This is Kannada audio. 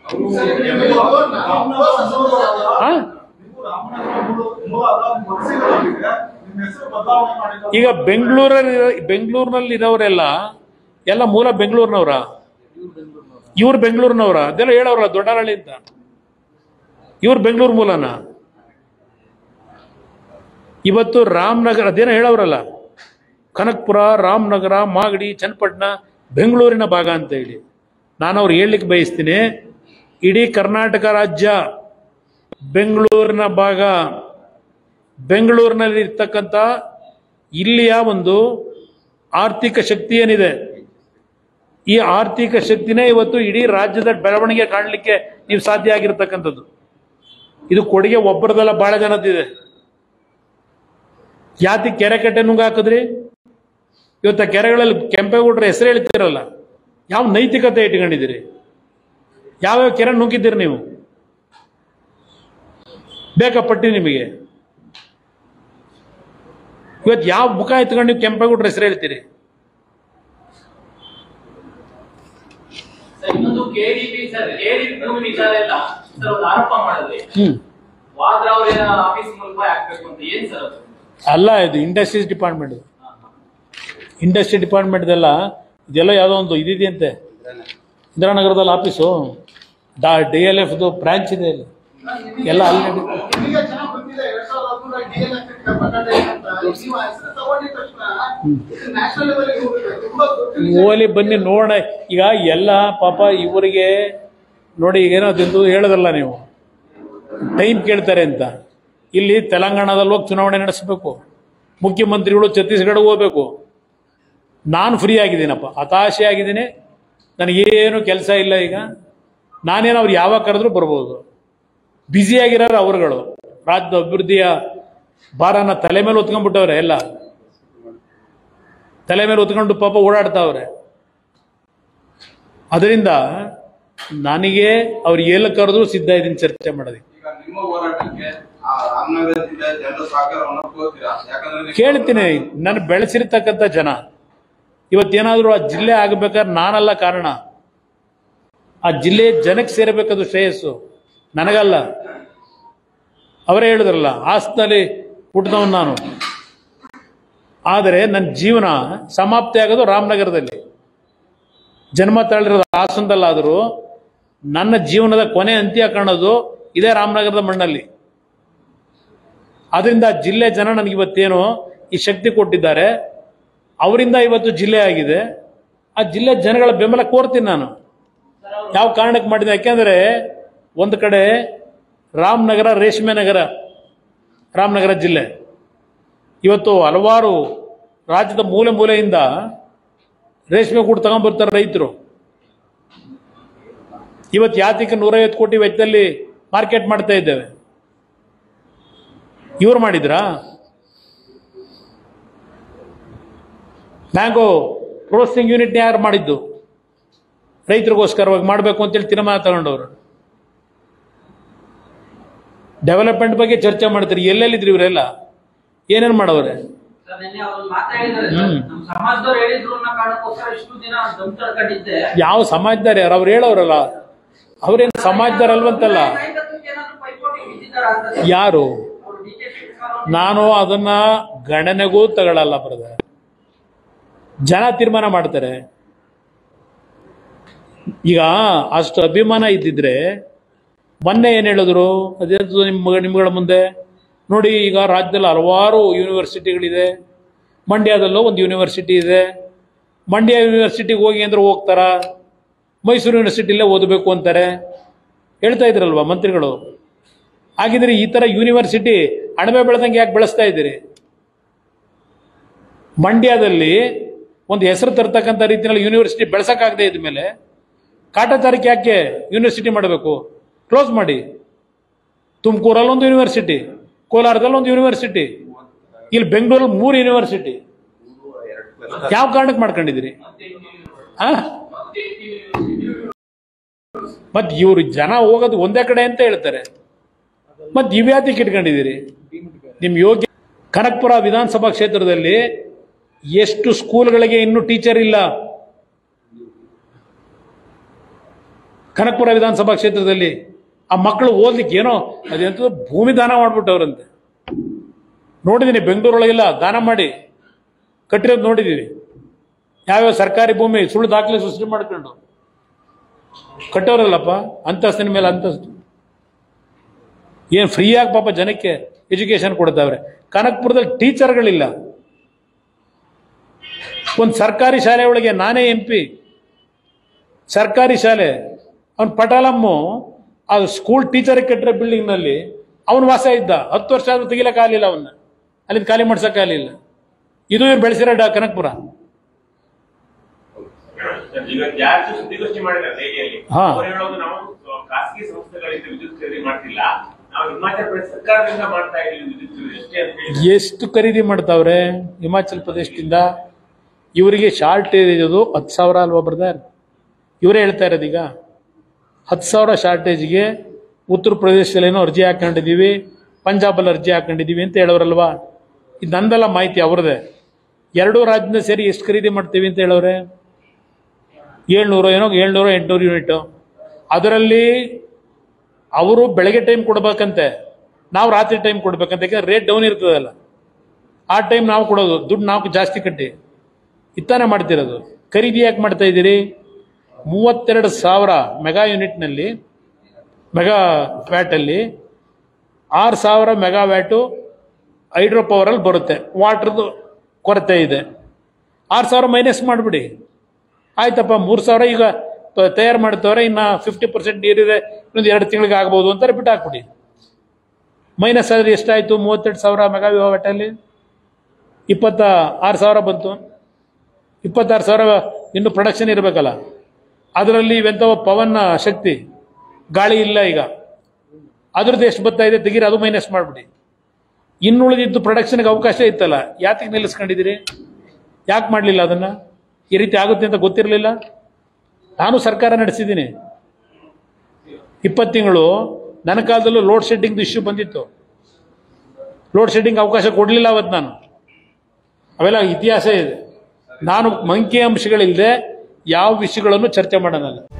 ಆ? ಈಗ ಬೆಂಗಳೂರಲ್ಲಿ ಬೆಂಗಳೂರಿನಲ್ಲಿ ಇರೋರೆಲ್ಲ ಎಲ್ಲ ಮೂಲ ಬೆಂಗಳೂರಿನವ್ರ ಇವ್ರು ಬೆಂಗಳೂರಿನವ್ರ ಅದೆಲ್ಲ ಹೇಳೋರಲ್ಲ ದೊಡ್ಡರಳ್ಳಿ ಅಂತ ಇವ್ರು ಬೆಂಗಳೂರು ಮೂಲನ ಇವತ್ತು ರಾಮನಗರ ಅದೇನೋ ಹೇಳೋರಲ್ಲ ಕನಕಪುರ ರಾಮನಗರ ಮಾಗಡಿ ಚನ್ನಪಟ್ಟಣ ಬೆಂಗಳೂರಿನ ಭಾಗ ಅಂತ ಹೇಳಿ ನಾನು ಅವ್ರು ಹೇಳಲಿಕ್ಕೆ ಬಯಸ್ತೀನಿ ಇಡೀ ಕರ್ನಾಟಕ ರಾಜ್ಯ ಬೆಂಗಳೂರಿನ ಭಾಗ ಬೆಂಗಳೂರಿನಲ್ಲಿ ಇರ್ತಕ್ಕಂಥ ಇಲ್ಲಿಯ ಒಂದು ಆರ್ಥಿಕ ಶಕ್ತಿ ಏನಿದೆ ಈ ಆರ್ಥಿಕ ಶಕ್ತಿನೇ ಇವತ್ತು ಇಡೀ ರಾಜ್ಯದ ಬೆಳವಣಿಗೆ ಕಾಣಲಿಕ್ಕೆ ನೀವು ಸಾಧ್ಯ ಆಗಿರ್ತಕ್ಕಂಥದ್ದು ಇದು ಕೊಡುಗೆ ಒಬ್ಬರದಲ್ಲ ಬಹಳ ಜನದಿದೆ ಯಾತಿ ಕೆರೆ ಕಟ್ಟೆ ನುಂಗ್ ಹಾಕಿದ್ರಿ ಇವತ್ತು ಆ ಕೆರೆಗಳಲ್ಲಿ ಕೆಂಪೇಗೌಡರ ಹೆಸರು ಹೇಳ್ತಿರಲ್ಲ ಯಾವ ನೈತಿಕತೆ ಇಟ್ಕೊಂಡಿದ್ದೀರಿ ಯಾವ್ಯಾವ ಕೆರೆ ನುಗ್ಗಿದ್ದೀರಿ ನೀವು ಬೇಕಾ ಪಟ್ಟಿ ನಿಮಗೆ ಇವತ್ತು ಯಾವ ಮುಖ ಎತ್ಕೊಂಡು ನೀವು ಕೆಂಪೇಗೌಡರ ಹೆಸರು ಹೇಳ್ತೀರಿ ಸರ್ ಇನ್ನೊಂದು ಕೆಡಿಪಿ ಸರ್ ಕೆಡಿಪಿ ಭೂಮಿ ವಿಚಾರ ಎಲ್ಲ ಸರ್ ಒಂದು ಆರೋಪ ಮಾಡಿದ್ರಿ ಹ್ಮ್ ವಾದ್ರ ಅವ್ರ ಆಫೀಸ್ ಮೂಲಕ ಹಾಕ್ಬೇಕು ಅಂತ ಏನ್ ಸರ್ ಅದು ಅಲ್ಲ ಇದು ಇಂಡಸ್ಟ್ರೀಸ್ ಡಿಪಾರ್ಟ್ಮೆಂಟ್ ಇಂಡಸ್ಟ್ರಿ ಡಿಪಾರ್ಟ್ಮೆಂಟ್ದೆಲ್ಲ ಇದೆಲ್ಲ ಯಾವುದೋ ಒಂದು ಇದಿದೆಯಂತೆ ಇಂದಿರಾನಗರದಲ್ಲಿ ಆಫೀಸು ಡಾ ಡಿ ಎಲ್ ಎಫ್ದು ಬ್ರಾಂಚ್ ಇದೆ ಇಲ್ಲಿ ಎಲ್ಲ ಅಲ್ಲಿ ನಿಮಗೆ ಚೆನ್ನಾಗಿ ಗೊತ್ತಿದೆ ಎರಡ್ ಸಾವಿರದ ಹದಿಮೂರ DLF ಡೆವಲಪ್ಮೆಂಟ್ ಅಂತ ನೀವು ಆ ಹೆಸರು ತಗೊಂಡಿದ ತಕ್ಷಣ ಇದು ನ್ಯಾಷನಲ್ ಲೆವೆಲ್ಗೆ ಹೋಗುತ್ತೆ ತುಂಬಾ ಗೊತ್ತಿದೆ ಓಲಿ ಬನ್ನಿ ನೋಡೋಣ ಈಗ ಎಲ್ಲ ಪಾಪ ಇವರಿಗೆ ನೋಡಿ ಈಗೇನೋ ಅದಿಂದು ಹೇಳೋದಲ್ಲ ನೀವು ಟೈಮ್ ಕೇಳ್ತಾರೆ ಅಂತ ಇಲ್ಲಿ ತೆಲಂಗಾಣದಲ್ಲಿ ಹೋಗಿ ಚುನಾವಣೆ ನಡೆಸಬೇಕು ಮುಖ್ಯಮಂತ್ರಿಗಳು ಛತ್ತೀಸ್ಗಢ ಹೋಗ್ಬೇಕು ನಾನು ಫ್ರೀ ಆಗಿದ್ದೀನಪ್ಪ ಹತಾಶೆ ಆಗಿದ್ದೀನಿ ನನಗೇನು ಕೆಲಸ ಇಲ್ಲ ಈಗ ನಾನೇನು ಅವ್ರು ಯಾವಾಗ ಕರೆದ್ರೂ ಬರ್ಬೋದು ಬ್ಯುಸಿಯಾಗಿರೋರು ಅವರುಗಳು ರಾಜ್ಯದ ಅಭಿವೃದ್ಧಿಯ ಭಾರನ ತಲೆ ಮೇಲೆ ಹೊತ್ಕೊಂಡ್ಬಿಟ್ಟವ್ರೆ ಎಲ್ಲ ತಲೆ ಮೇಲೆ ಹೊತ್ಕೊಂಡು ಪಾಪ ಓಡಾಡ್ತಾವ್ರೆ ಅದರಿಂದ ನನಗೆ ಅವ್ರು ಎಲ್ಲ ಕರೆದ್ರು ಸಿದ್ಧ ಇದ್ದೀನಿ ಚರ್ಚೆ ಮಾಡೋದಕ್ಕೆ ಈಗ ನಿಮ್ಮ ಹೋರಾಟಕ್ಕೆ ಆ ರಾಮನಗರ ಜಿಲ್ಲೆ ಜನರ ಸಹಕಾರವನ್ನು ಕೋರ್ತೀರಾ ಯಾಕಂದ್ರೆ ನೀವು- ಕೇಳ್ತೀನಿ ನಾನು ಬೆಳೆಸಿರ್ತಕ್ಕಂಥ ಜನ ಇವತ್ತೇನಾದರೂ ಆ ಜಿಲ್ಲೆ ಆಗಬೇಕಾದ್ರೆ ನಾನಲ್ಲ ಕಾರಣ ಆ ಜಿಲ್ಲೆ ಜನಕ್ಕೆ ಸೇರಬೇಕದು ಶ್ರೇಯಸ್ಸು ನನಗಲ್ಲ ಅವರೇ ಹೇಳಿದ್ರಲ್ಲ ಹಾಸನಲ್ಲಿ ಹುಟ್ಟಿದವನು ನಾನು ಆದರೆ ನನ್ನ ಜೀವನ ಸಮಾಪ್ತಿ ಆಗೋದು ರಾಮನಗರದಲ್ಲಿ ಜನ್ಮ ತಾಳಿರೋದು ಹಾಸನದಲ್ಲಾದರೂ ನನ್ನ ಜೀವನದ ಕೊನೆ ಅಂತ್ಯ ಕಾಣೋದು ಇದೇ ರಾಮನಗರದ ಮಣ್ಣಲ್ಲಿ ಅದರಿಂದ ಜಿಲ್ಲೆ ಜನ ನನಗೆ ಇವತ್ತೇನು ಈ ಶಕ್ತಿ ಕೊಟ್ಟಿದ್ದಾರೆ ಅವರಿಂದ ಇವತ್ತು ಜಿಲ್ಲೆ ಆಗಿದೆ ಆ ಜಿಲ್ಲೆ ಜನಗಳ ಬೆಂಬಲ ಕೋರ್ತೀನಿ ನಾನು ಯಾವ ಕಾರಣಕ್ಕೆ ಮಾಡಿದೆ ಯಾಕೆಂದರೆ ಒಂದು ಕಡೆ ರಾಮನಗರ ರೇಷ್ಮೆ ನಗರ ರಾಮನಗರ ಜಿಲ್ಲೆ ಇವತ್ತು ಹಲವಾರು ರಾಜ್ಯದ ಮೂಲೆ ಮೂಲೆಯಿಂದ ರೇಷ್ಮೆ ಕೂಡ ತಗೊಂಡ್ಬರ್ತಾರೆ ರೈತರು ಇವತ್ತು ಯಾತಿಗೆ ನೂರೈವತ್ತು ಕೋಟಿ ವೆಚ್ಚದಲ್ಲಿ ಮಾರ್ಕೆಟ್ ಮಾಡ್ತಾ ಇದ್ದೇವೆ ಇವ್ರು ಮಾಡಿದ್ರಾ ಮ್ಯಾಂಗೋ ಪ್ರೋಸೆಸಿಂಗ್ ಯೂನಿಟ್ ಯಾರು ಮಾಡಿದ್ದು ರೈತರಿಗೋಸ್ಕರವಾಗಿ ಮಾಡಬೇಕು ಅಂತೇಳಿ ತೀರ್ಮಾನ ತಗೊಂಡವರು ಡೆವಲಪ್ಮೆಂಟ್ ಬಗ್ಗೆ ಚರ್ಚೆ ಮಾಡ್ತೀರಿ ಎಲ್ಲೆಲ್ಲಿದ್ರಿ ಇವರೆಲ್ಲ ಏನೇನು ಮಾಡವ್ರೆ ಸರ್ ನಿನ್ನೆ ಅವ್ರು ಮಾತಾಡಿದ್ದಾರೆ ಹ್ಮ್. ನಮ್ಮ ಸಮಾಜದವ್ರು ಹೇಳಿದ್ರು ಅನ್ನೋ ಕಾರಣಕ್ಕೋಸ್ಕರ ಇಷ್ಟು ದಿನ ದಮ್ ತಡ್ಕೊಂಡಿದ್ದೆ ಯಾವ ಸಮಾಜದಾರ ಯಾರು ಅವ್ರು ಹೇಳೋರಲ್ಲ ಅವ್ರೇನು ಸಮಾಜದಾರಲ್ವಂತಲ್ಲ ನಾಯಕತ್ವಕ್ಕೆ ಏನಾದ್ರು ಪೈಪೋಟಿ ಬಿದ್ದಿದ್ದಾರಾ ಅಂತ ಯಾರು ಅವ್ರು ಡಿ ಕೆ ಶಿವಕುಮಾರ್ ನಾನು ಅದನ್ನ ಗಣನೆಗೂ ತಗೊಳ್ಳಲ್ಲ ಬ್ರದರ್ ಜನ ತೀರ್ಮಾನ ಮಾಡ್ತಾರೆ ಈಗ ಅಷ್ಟು ಅಭಿಮಾನ ಇದ್ದಿದ್ರೆ ಮೊನ್ನೆ ಏನು ಹೇಳಿದ್ರು ಅದೇ ನಿಮ್ಮ ನಿಮ್ಗಳ ಮುಂದೆ ನೋಡಿ ಈಗ ರಾಜ್ಯದಲ್ಲಿ ಹಲವಾರು ಯೂನಿವರ್ಸಿಟಿಗಳಿದೆ ಮಂಡ್ಯದಲ್ಲೂ ಒಂದು ಯೂನಿವರ್ಸಿಟಿ ಇದೆ ಮಂಡ್ಯ ಯೂನಿವರ್ಸಿಟಿಗೆ ಹೋಗಿ ಅಂದ್ರೆ ಹೋಗ್ತಾರ ಮೈಸೂರು ಯೂನಿವರ್ಸಿಟಿಲೇ ಓದಬೇಕು ಅಂತಾರೆ ಹೇಳ್ತಾ ಇದ್ರಲ್ವಾ ಮಂತ್ರಿಗಳು ಹಾಗಿದ್ರೆ ಈ ತರ ಯೂನಿವರ್ಸಿಟಿ ಅಣಬೆ ಬೆಳೆದಂಗೆ ಯಾಕೆ ಬೆಳೆಸ್ತಾ ಇದ್ದೀರಿ ಮಂಡ್ಯದಲ್ಲಿ ಒಂದು ಹೆಸರು ತರ್ತಕ್ಕಂಥ ರೀತಿಯಲ್ಲಿ ಯೂನಿವರ್ಸಿಟಿ ಬೆಳೆಸಕ್ಕಾಗದೇ ಇದ್ಮೇಲೆ ಕಾಟಾಚಾರಕ್ಕೆ ಯಾಕೆ ಯೂನಿವರ್ಸಿಟಿ ಮಾಡಬೇಕು ಕ್ಲೋಸ್ ಮಾಡಿ ತುಮಕೂರಲ್ಲಿ ಒಂದು ಯೂನಿವರ್ಸಿಟಿ ಕೋಲಾರದಲ್ಲಿ ಒಂದು ಯೂನಿವರ್ಸಿಟಿ ಇಲ್ಲಿ ಬೆಂಗಳೂರಲ್ಲಿ ಮೂರು ಯೂನಿವರ್ಸಿಟಿ ಯಾವ ಕಾರಣಕ್ಕೆ ಮಾಡ್ಕೊಂಡಿದ್ದೀರಿ ಆ ಮತ್ ಇವ್ರು ಜನ ಹೋಗೋದು ಒಂದೇ ಕಡೆ ಅಂತ ಹೇಳ್ತಾರೆ ಮತ್ ಇವ್ಯಾತಿಗೆ ಇಟ್ಕೊಂಡಿದ್ದೀರಿ ನಿಮ್ ಯೋಗ್ಯ ಕನಕಪುರ ವಿಧಾನಸಭಾ ಕ್ಷೇತ್ರದಲ್ಲಿ ಎಷ್ಟು ಸ್ಕೂಲ್ಗಳಿಗೆ ಇನ್ನೂ ಟೀಚರ್ ಇಲ್ಲ ಕನಕಪುರ ವಿಧಾನಸಭಾ ಕ್ಷೇತ್ರದಲ್ಲಿ ಆ ಮಕ್ಕಳು ಓದ್ಲಿಕ್ಕೆ ಏನೋ ಅದೆಂತ ಭೂಮಿ ದಾನ ಮಾಡ್ಬಿಟ್ಟವ್ರಂತೆ ನೋಡಿದ್ದೀನಿ ಬೆಂಗಳೂರೊಳಗೆಲ್ಲ ದಾನ ಮಾಡಿ ಕಟ್ಟಿರೋದು ನೋಡಿದ್ದೀವಿ ಯಾವ್ಯಾವ ಸರ್ಕಾರಿ ಭೂಮಿ ಸುಳ್ಳು ದಾಖಲೆ ಸೃಷ್ಟಿ ಮಾಡ್ಕೊಂಡು ಕಟ್ಟೋರಲ್ಲಪ್ಪ ಅಂತಸ್ತಿನ ಮೇಲೆ ಅಂತಸ್ತು ಏನು ಫ್ರೀಯಾಗಿ ಪಾಪ ಜನಕ್ಕೆ ಎಜುಕೇಶನ್ ಕೊಡ್ತಾವ್ರೆ ಕನಕಪುರದಲ್ಲಿ ಟೀಚರ್ಗಳಿಲ್ಲ ಒಂದು ಸರ್ಕಾರಿ ಶಾಲೆ ಒಳಗೆ ನಾನೇ ಎಂ ಪಿ ಸರ್ಕಾರಿ ಶಾಲೆ ಅವನ ಪಟಾಲಮ್ಮು ಆ ಸ್ಕೂಲ್ ಟೀಚರ್ ಕಟ್ಟಿರೋ ಬಿಲ್ಡಿಂಗ್ನಲ್ಲಿ ಅವನು ವಾಸ ಇದ್ದ ಹತ್ತು ವರ್ಷ ಆದ್ರೂ ತೆಗಿಲಕ್ಕಾಗಲಿಲ್ಲ ಅವನ್ನ ಅಲ್ಲಿಂದ ಖಾಲಿ ಮಾಡ್ಸೋಕ್ಕಾಗಲಿಲ್ಲ ಇದು ಇವ್ರು ಬೆಳೆಸಿರೋ ಡಾ ಕನಕಪುರ ಈಗ ಯಾರು ಸುದ್ದಿಗೋಷ್ಠಿ ಮಾಡಿದ್ದಾರೆ ದೆಹಲಿಯಲ್ಲಿ ಹಾ. ಅವ್ರು ಹೇಳೋದು ನಾವು ಖಾಸಗಿ ಸಂಸ್ಥೆಗಳಿಂದ ವಿದ್ಯುತ್ ಖರೀದಿ ಮಾಡ್ತಿಲ್ಲ ನಾವು ಹಿಮಾಚಲ ಪ್ರದೇಶ ಸರ್ಕಾರದಿಂದ ಮಾಡ್ತಾ ಇದೀವಿ ವಿದ್ಯುತ್ ಖರೀದಿ ಅಷ್ಟೇ ಅಂತ ಹೇಳಿ ಎಷ್ಟು ಖರೀದಿ ಮಾಡ್ತಾವ್ರೆ ಹಿಮಾಚಲ ಪ್ರದೇಶದಿಂದ ಇವರಿಗೆ ಶಾರ್ಟೇಜ್ ಇರೋದು ಹತ್ತು ಸಾವಿರ ಅಲ್ವಾ ಬ್ರದರ್ ಇವರೇ ಹೇಳ್ತಾ ಇರೋದೀಗ ಹತ್ತು ಸಾವಿರ ಶಾರ್ಟೇಜ್ಗೆ ಉತ್ತರ ಪ್ರದೇಶದಲ್ಲೇನೋ ಅರ್ಜಿ ಹಾಕೊಂಡಿದ್ದೀವಿ ಪಂಜಾಬಲ್ಲಿ ಅರ್ಜಿ ಹಾಕೊಂಡಿದ್ದೀವಿ ಅಂತ ಹೇಳೋರಲ್ವಾ ಇದು ನಂದಲ್ಲ ಮಾಹಿತಿ ಅವ್ರದ್ದೇ ಎರಡೂ ರಾಜ್ಯದಿಂದ ಸೇರಿ ಎಷ್ಟು ಖರೀದಿ ಮಾಡ್ತೀವಿ ಅಂತ ಹೇಳೋರೆ ಏಳ್ನೂರು ಏನೋ ಏಳ್ನೂರು ಎಂಟುನೂರು ಯೂನಿಟು ಅದರಲ್ಲಿ ಅವರು ಬೆಳಗ್ಗೆ ಟೈಮ್ ಕೊಡ್ಬೇಕಂತೆ ನಾವು ರಾತ್ರಿ ಟೈಮ್ ಕೊಡ್ಬೇಕಂತ ಯಾಕಂದ್ರೆ ರೇಟ್ ಡೌನ್ ಇರ್ತದಲ್ಲ ಆ ಟೈಮ್ ನಾವು ಕೊಡೋದು ದುಡ್ಡು ನಾವು ಜಾಸ್ತಿ ಕಟ್ಟಿ ಇತ್ತಾನೆ ಮಾಡ್ತಿರೋದು ಖರೀದಿ ಯಾಕೆ ಮಾಡ್ತಾ ಇದ್ದೀರಿ ಮೂವತ್ತೆರಡು ಸಾವಿರ ಮೆಗಾ ಯೂನಿಟ್ನಲ್ಲಿ ಮೆಗಾ ವ್ಯಾಟಲ್ಲಿ ಆರು ಸಾವಿರ ಮೆಗಾ ವ್ಯಾಟು ಹೈಡ್ರೋ ಪವರಲ್ಲಿ ಬರುತ್ತೆ ವಾಟ್ರದ್ದು ಕೊರತೆ ಇದೆ ಆರು ಸಾವಿರ ಮೈನಸ್ ಮಾಡಿಬಿಡಿ ಆಯ್ತಪ್ಪ ಮೂರು ಸಾವಿರ ಈಗ ತ- ತಯಾರು ಮಾಡ್ತವ್ರೆ ಇನ್ನು ಫಿಫ್ಟಿ ಪರ್ಸೆಂಟ್ ನೀರಿದೆ ಇನ್ನೊಂದು ಎರಡು ತಿಂಗಳಿಗೆ ಆಗ್ಬೋದು ಅಂತ ಬಿಟ್ಟು ಹಾಕ್ಬಿಡಿ ಮೈನಸ್ ಆದರೆ ಎಷ್ಟಾಯಿತು ಮೂವತ್ತೆರಡು ಸಾವಿರ ಮೆಗಾ ವ್ಯಾಟಲ್ಲಿ ಇಪ್ಪತ್ತ ಆರು ಸಾವಿರ ಬಂತು ಇಪ್ಪತ್ತಾರು ಸಾವಿರ ಇನ್ನು ಪ್ರೊಡಕ್ಷನ್ ಇರಬೇಕಲ್ಲ ಅದರಲ್ಲಿ ಇವೆಂಥವ ಪವನ್ ಶಕ್ತಿ ಗಾಳಿ ಇಲ್ಲ ಈಗ ಅದ್ರದ್ದು ಎಷ್ಟು ಬರ್ತಾ ಇದೆ ತೆಗೀರಿ ಅದು ಮೈನಸ್ ಮಾಡಿಬಿಡಿ ಇನ್ನುಳಿದಿದ್ದು ಪ್ರೊಡಕ್ಷನ್ಗೆ ಅವಕಾಶ ಇತ್ತಲ್ಲ ಯಾತಕ್ಕೆ ನಿಲ್ಲಿಸ್ಕೊಂಡಿದ್ದೀರಿ ಯಾಕೆ ಮಾಡಲಿಲ್ಲ ಅದನ್ನು ಈ ರೀತಿ ಆಗುತ್ತೆ ಅಂತ ಗೊತ್ತಿರಲಿಲ್ಲ ನಾನು ಸರ್ಕಾರ ನಡೆಸಿದ್ದೀನಿ ಇಪ್ಪತ್ತು ತಿಂಗಳು ನನ್ನ ಕಾಲದಲ್ಲೂ ಲೋಡ್ ಶೆಡ್ಡಿಂಗ್ದು ಇಶ್ಯೂ ಬಂದಿತ್ತು ಲೋಡ್ ಶೆಡ್ಡಿಂಗ್ ಅವಕಾಶ ಕೊಡಲಿಲ್ಲ ಅವತ್ತು ನಾನು ಅವೆಲ್ಲ ಇತಿಹಾಸ ಇದೆ ನಾನು ಅಂಕಿ ಅಂಶಗಳಿಲ್ಲದೆ ಯಾವ ವಿಷಯಗಳನ್ನು ಚರ್ಚೆ ಮಾಡೋಣಲ್ಲ